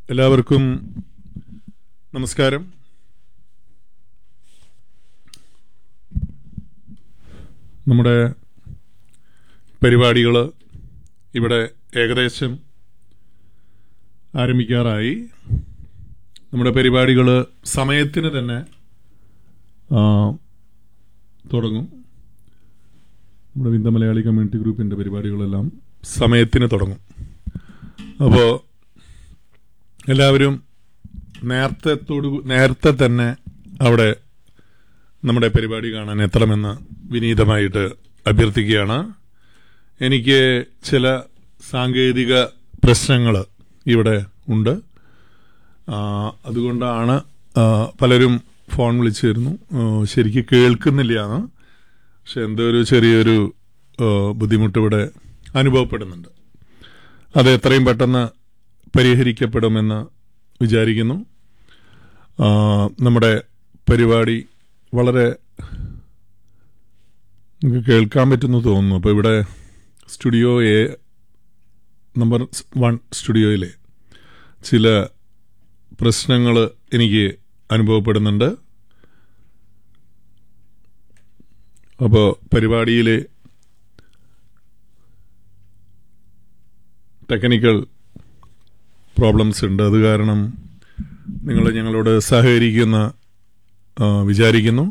എല്ലാവർക്കും നമസ്കാരം നമ്മുടെ പരിപാടികൾ ഇവിടെ ഏകദേശം ആരംഭിക്കാറായി നമ്മുടെ പരിപാടികൾ സമയത്തിന് തന്നെ ആ, തുടങ്ങും നമ്മുടെ വിന്ദ മലയാളി കമ്മ്യൂണിറ്റി ഗ്രൂപ്പിൻ്റെ പരിപാടികളെല്ലാം സമയത്തിന് തുടങ്ങും അപ്പോൾ എല്ലാവരും നേരത്തെ നേരത്തെ തന്നെ അവിടെ നമ്മുടെ പരിപാടി കാണാൻ എത്തണമെന്ന് വിനീതമായിട്ട് അഭ്യർത്ഥിക്കുകയാണ് എനിക്ക് ചില സാങ്കേതിക പ്രശ്നങ്ങൾ ഇവിടെ ഉണ്ട് ആ, അതുകൊണ്ടാണ് ആ, പലരും ഫോൺ വിളിച്ചിരുന്നു ആ, ശരിക്ക് കേൾക്കുന്നില്ലയാണ് പക്ഷെ എന്തോ ഒരു ചെറിയൊരു ആ, ബുദ്ധിമുട്ട് ഇവിടെ അനുഭവപ്പെടുന്നുണ്ട് അത് എത്രയും പെട്ടെന്ന് പരിഹരിക്കപ്പെടുമെന്ന് വിചാരിക്കുന്നു ആ, നമ്മുടെ പരിപാടി വളരെ നിങ്ങൾക്ക് കേൾക്കാൻ പറ്റുന്നു തോന്നുന്നു അപ്പോൾ ഇവിടെ സ്റ്റുഡിയോ എ നമ്പർ വൺ സ്റ്റുഡിയോയിലെ ചില പ്രശ്നങ്ങൾ എനിക്ക് അനുഭവപ്പെടുന്നുണ്ട് അപ്പോൾ പരിപാടിയിലെ ടെക്നിക്കൽ പ്രോബ്ലംസ് ഉണ്ട് അത് കാരണം നിങ്ങൾ ഞങ്ങളോട് സഹകരിക്കുന്ന ആ, വിചാരിക്കുന്നു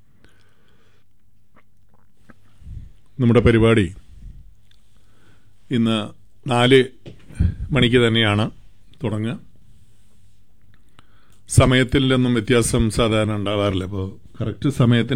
നമ്മുടെ പരിപാടി ഇന്ന് നാല് മണിക്ക് തന്നെയാണ് തുടങ്ങുക സമയത്തിൽ നിന്നും വ്യത്യാസം സാധാരണ ഉണ്ടാവാറില്ല അപ്പോൾ കറക്റ്റ് സമയത്തിന്